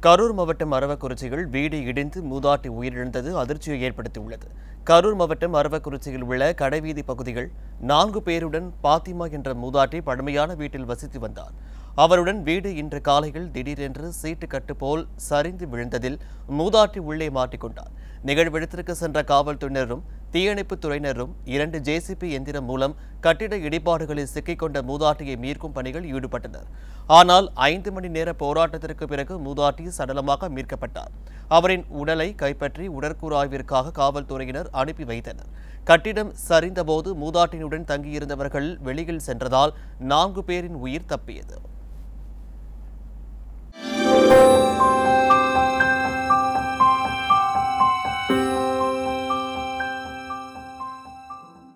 கரூர் மாவட்டம் அரவக்குறிச்சியில் வீடு இடிந்து மூதாட்டி உயிரிழந்தது அதிர்ச்சியை ஏற்படுத்தியுள்ளது கரூர் மாவட்டம் அரவக்குறிச்சியில் உள்ள கடைவீதி பகுதிகள் நான்கு பேருடன் பாத்திமா என்ற மூதாட்டி பழமையான வீட்டில் வசித்து வந்தார் அவருடன் வீடு இன்று காலையில் திடீரென்று சீட்டு கட்டு போல் சரிந்து விழுந்ததில் மூதாட்டி உள்ளே மாட்டிக்கொண்டார் நிகழ்விடத்திற்கு சென்ற காவல்துறையினரும் தீயணைப்புத் துறையினரும் இரண்டு ஜேசிபி எந்திரம் மூலம் கட்டிட இடிபாடுகளில் சிக்கிக்கொண்ட மூதாட்டியை மீட்கும் பணிகள் ஈடுபட்டனர் ஆனால் ஐந்து மணி நேர போராட்டத்திற்கு பிறகு மூதாட்டி சடலமாக மீட்கப்பட்டார் அவரின் உடலை கைப்பற்றி உடற்கூறாய்விற்காக காவல்துறையினர் அனுப்பி வைத்தனர் கட்டிடம் சரிந்தபோது மூதாட்டினுடன் தங்கியிருந்தவர்கள் வெளியில் சென்றதால் நான்கு பேரின் உயிர் தப்பியது